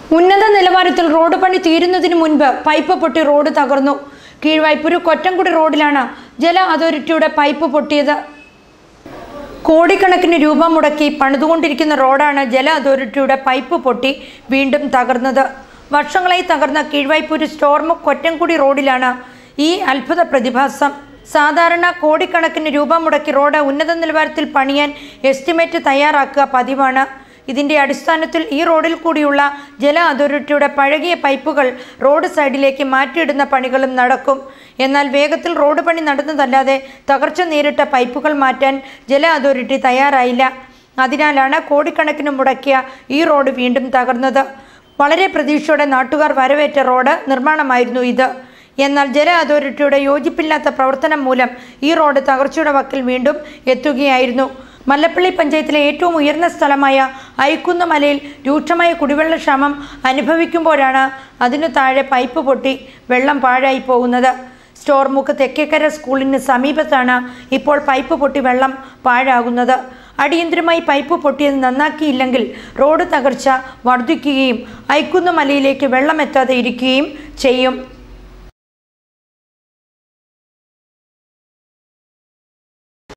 ഉന്നത നിലവാരത്തിൽ റോഡ് പണി തീരുന്നതിന് മുൻപ് പൈപ്പ് പൊട്ടി റോഡ് തകർന്നു കീഴ്വായ്പൂര് കൊറ്റംകുടി റോഡിലാണ് ജല അതോറിറ്റിയുടെ പൈപ്പ് പൊട്ടിയത് കോടിക്കണക്കിന് രൂപ മുടക്കി പണിതുകൊണ്ടിരിക്കുന്ന റോഡാണ് ജല അതോറിറ്റിയുടെ പൈപ്പ് പൊട്ടി വീണ്ടും തകർന്നത് വർഷങ്ങളായി തകർന്ന കീഴ്വായ്പൂര് സ്റ്റോർമുക്ക് കൊറ്റംകുടി റോഡിലാണ് ഈ അത്ഭുത പ്രതിഭാസം സാധാരണ കോടിക്കണക്കിന് രൂപ മുടക്കി റോഡ് ഉന്നത നിലവാരത്തിൽ പണിയാൻ എസ്റ്റിമേറ്റ് തയ്യാറാക്കുക പതിവാണ് ഇതിന്റെ അടിസ്ഥാനത്തിൽ ഈ റോഡിൽ കൂടിയുള്ള ജല അതോറിറ്റിയുടെ പഴകിയ പൈപ്പുകൾ റോഡ് സൈഡിലേക്ക് മാറ്റിയിടുന്ന പണികളും നടക്കും എന്നാൽ വേഗത്തിൽ റോഡ് പണി നടന്നതല്ലാതെ തകർച്ച നേരിട്ട പൈപ്പുകൾ മാറ്റാൻ ജല അതോറിറ്റി തയ്യാറായില്ല അതിനാലാണ് കോടിക്കണക്കിന് മുടക്കിയ ഈ റോഡ് വീണ്ടും തകർന്നത് വളരെ പ്രതീക്ഷയോടെ നാട്ടുകാർ വരവേറ്റ റോഡ് നിർമ്മാണമായിരുന്നു ഇത് എന്നാൽ ജല അതോറിറ്റിയുടെ യോജിപ്പില്ലാത്ത പ്രവർത്തനം മൂലം ഈ റോഡ് തകർച്ചയുടെ വക്കിൽ വീണ്ടും എത്തുകയായിരുന്നു മല്ലപ്പള്ളി പഞ്ചായത്തിലെ ഏറ്റവും ഉയർന്ന സ്ഥലമായ ഐക്കുന്ന് മലയിൽ രൂക്ഷമായ കുടിവെള്ളക്ഷാമം അനുഭവിക്കുമ്പോഴാണ് അതിനു താഴെ പൈപ്പ് പൊട്ടി വെള്ളം പാഴായി പോകുന്നത് സ്റ്റോർമുക്ക് തെക്കേക്കര സ്കൂളിന് സമീപത്താണ് ഇപ്പോൾ പൈപ്പ് പൊട്ടി വെള്ളം പാഴാകുന്നത് അടിയന്തരമായി പൈപ്പ് പൊട്ടിയത് നന്നാക്കിയില്ലെങ്കിൽ റോഡ് തകർച്ച വർദ്ധിക്കുകയും ഐക്കുന്ന് മലയിലേക്ക് വെള്ളം എത്താതെ ഇരിക്കുകയും ചെയ്യും